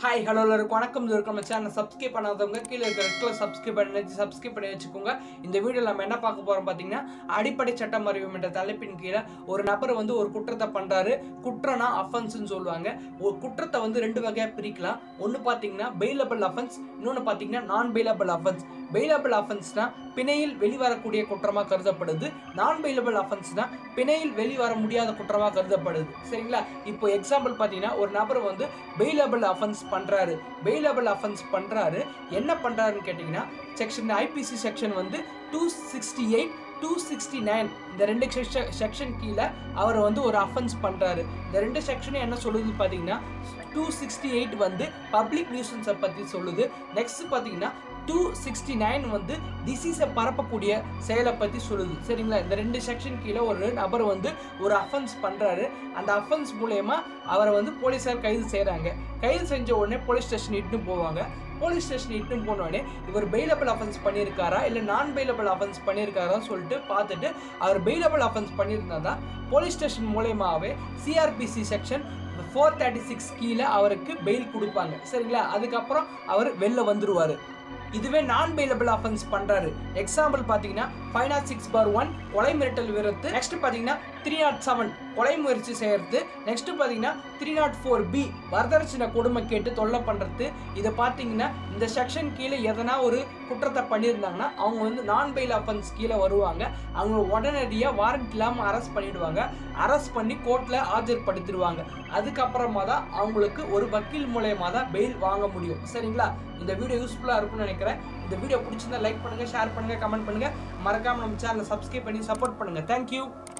hi hello எல்லாருக்கும் வணக்கம் இது இருக்க நம்ம சேனல் சப்ஸ்கிரைப் பண்ணாதவங்க கீழே இருக்கிற ரெட்டில் சப்ஸ்கிரைப் பண்ணி சப்ஸ்கிரைப் பண்ணி வச்சுக்கோங்க இந்த வீடியோவில் நம்ம என்ன பார்க்க போகிறோம் பார்த்தீங்கன்னா அடிப்படை சட்டம் அறிவும் என்ற தலைப்பின் கீழே ஒரு நபர் வந்து ஒரு குற்றத்தை பண்ணுறாரு குற்றம்னா அஃபென்ஸ்னு சொல்லுவாங்க ஒரு குற்றத்தை வந்து ரெண்டு வகையாக பிரிக்கலாம் ஒன்று பார்த்தீங்கன்னா பெயிலபிள் அஃபென்ஸ் இன்னொன்று பார்த்தீங்கன்னா நான் பெயிலபிள் அஃபென்ஸ் பெயிலபிள் அஃபென்ஸ்னா பிணையில் வெளிவரக்கூடிய குற்றமாக கருதப்படுது நான் பெயிலபிள் அஃபென்ஸ்னா பிணையில் வெளிவர முடியாத குற்றமாக கருதப்படுது சரிங்களா இப்போ எக்ஸாம்பிள் பார்த்தீங்கன்னா ஒரு நபர் வந்து பெயிலபிள் அஃபென்ஸ் பண்ணுறாரு பெயிலபிள் அஃபென்ஸ் பண்ணுறாரு என்ன பண்ணுறாருன்னு கேட்டிங்கன்னா செக்ஷன் ஐபிசி செக்ஷன் வந்து two sixty eight two sixty nine இந்த ரெண்டு செக்ஷன் கீழே அவர் வந்து ஒரு அஃபென்ஸ் பண்ணுறாரு இந்த ரெண்டு செக்ஷனும் என்ன சொல்லுது பார்த்தீங்கன்னா டூ சிக்ஸ்டி எயிட் வந்து பப்ளிக் நியூசன்ஸை பற்றி சொல்லுது நெக்ஸ்ட் பார்த்தீங்கன்னா டூ சிக்ஸ்டி நைன் வந்து டிசீஸை பரப்பக்கூடிய செயலை பற்றி சொல்லுது சரிங்களா இந்த ரெண்டு செக்ஷன் கீழே ஒரு நபர் வந்து ஒரு அஃபென்ஸ் பண்ணுறாரு அந்த அஃபென்ஸ் மூலயமா அவரை வந்து போலீஸார் கைது செய்கிறாங்க கைது செஞ்ச உடனே போலீஸ் ஸ்டேஷன் இட்டுன்னு போவாங்க போலீஸ் ஸ்டேஷன் இட்டுன்னு போனோடனே இவர் பெயிலபிள் அஃபென்ஸ் பண்ணியிருக்காரா இல்லை நான் பெயிலபிள் அஃபென்ஸ் பண்ணியிருக்காரான்னு சொல்லிட்டு பார்த்துட்டு அவர் பெயிலபிள் அஃபென்ஸ் பண்ணியிருந்தா தான் போலீஸ் ஸ்டேஷன் மூலயமாவே CrPC section four thirty six கீழே அவருக்கு பெயில் கொடுப்பாங்க சரிங்களா அதுக்கப்புறம் அவர் வெளில வந்துருவார் இதுவே நான் பெயிலபிள் அஃபென்ஸ் பண்றாரு எக்ஸாம்பிள் பாத்தீங்கன்னா five naught six bar one கொலை மிரட்டல் விரத்து நெக்ஸ்ட் பாத்தீங்கன்னா த்ரீ நாட் செவன் கொலை முயற்சி செய்யறது நெக்ஸ்ட் பாத்தீங்கன்னா த்ரீ நாட் ஃபோர் பி வரதட்சணை கொடுமை கேட்டு தொல்லை பண்றது இதை பார்த்தீங்கன்னா இந்த செக்ஷன் கீழே எதனா ஒரு குற்றத்தை பண்ணியிருந்தாங்கன்னா அவங்க வந்து நான் பெயில் அஃபென்ஸ் கீழே வருவாங்க அவங்க உடனடியாக வாரண்ட் இல்லாமல் அரெஸ்ட் பண்ணிடுவாங்க அரெஸ்ட் பண்ணி கோர்ட்டில் ஆஜர்படுத்திடுவாங்க அதுக்கப்புறமா தான் அவங்களுக்கு ஒரு வக்கீல் மூலயமா தான் பெயில் வாங்க முடியும் சரிங்களா இந்த வீடியோ யூஸ்ஃபுல்லாக இருக்கும்னு நினைக்கிறேன் இந்த வீடியோ பிடிச்சிருந்தா லைக் பண்ணுங்கள் ஷேர் பண்ணுங்கள் கமெண்ட் பண்ணுங்கள் மறக்காமல் நம்ம சேனலை சப்ஸ்கிரைப் பண்ணி சப்போர்ட் பண்ணுங்கள் தேங்க்யூ